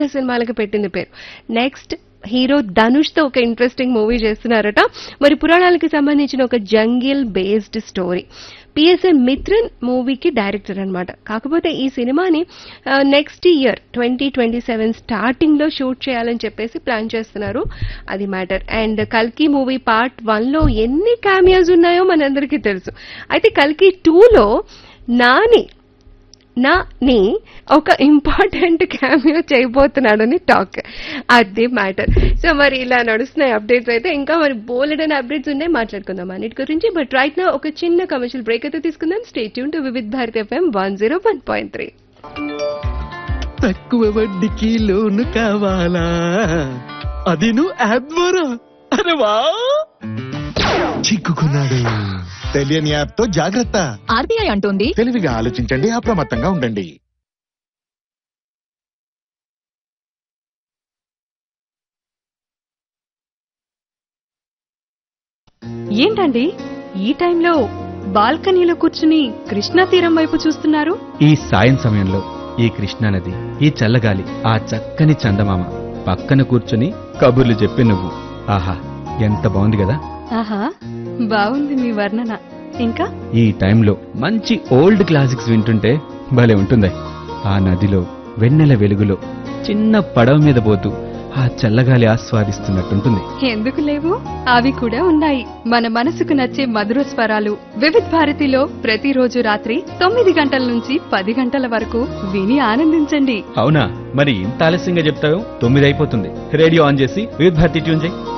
సినిమాలకు పెట్టింది పేరు నెక్స్ట్ హీరో ధనుష్ తో ఒక ఇంట్రెస్టింగ్ మూవీ చేస్తున్నారట మరి పురాణాలకి సంబంధించిన ఒక jungle based story P S N Mithran మూవీకి డైరెక్టర్ అన్నమాట కాకపోతే ఈ సినిమాని next year twenty twenty seven starting లో షూట్ చేయాలని చెప్పేసి ప్లాన్ చేస్తున్నారు అది మ్యాటర్ అండ్ కల్కి మూవీ పార్ట్ వన్ లో ఎన్ని క్యామియాస్ ఉన్నాయో మనందరికీ తెలుసు అయితే కల్కి టూలో నాని నా ని ఒక ఇంపార్టెంట్ క్యామియో చేయబోతున్నాడని టాక్ అది మ్యాటర్ సో మరి ఇలా నడుస్తున్నాయి అప్డేట్స్ అయితే ఇంకా మరి బోలెడ్ అనే అప్డేట్స్ ఉన్నాయి మాట్లాడుకుందాం అన్నిటి గురించి బట్ రైట్ నా ఒక చిన్న కమర్షియల్ బ్రేక్ అయితే తీసుకుందాం స్టేట్ యూన్ to Vividh Bharat F M one zero one point three తక్కువ వడ్డీకి లోను కావాలా అది నువ్వు యాప్ ద్వారా అరే వా చిక్కుకున్నాడు తెలియని యాప్ తో జాగ్రత్త ఆర్బీఐ అంటోంది తెలివిగా ఆలోచించండి అప్రమత్తంగా ఉండండి ఏంటండి ఈ టైంలో బాల్కనీలో కూర్చుని కృష్ణా తీరం వైపు చూస్తున్నారు ఈ సాయం సమయంలో ఈ కృష్ణానది ఈ చల్లగాలి ఆ చక్కని చందమామ పక్కన కూర్చుని కబుర్లు చెప్పి నువ్వు ఆహా ఎంత బాగుంది కదా ఆహా బాగుంది మీ వర్ణన ఇంకా ఈ టైంలో మంచి ఓల్డ్ క్లాసిక్స్ వింటుంటే భలే ఉంటుంది ఆ నదిలో వెన్నెల వెలుగులో చిన్న పడవ మీద పోతూ ఆ చల్లగాలి ఆస్వాదిస్తున్నట్టుంటుంది ఎందుకు లేవు అవి కూడా ఉన్నాయి మన మనసుకు నచ్చే మధుర స్వరాలు వివిధ్ భారతిలో ప్రతిరోజు రాత్రి తొమ్మిది గంటల నుంచి పది గంటల వరకు విని ఆనందించండి అవునా మరి ఇంత ఆలస్యంగా చెప్తావు తొమ్మిది అయిపోతుంది రేడియో ఆన్ చేసి వివిధ భారతి ట్యూన్ చేయి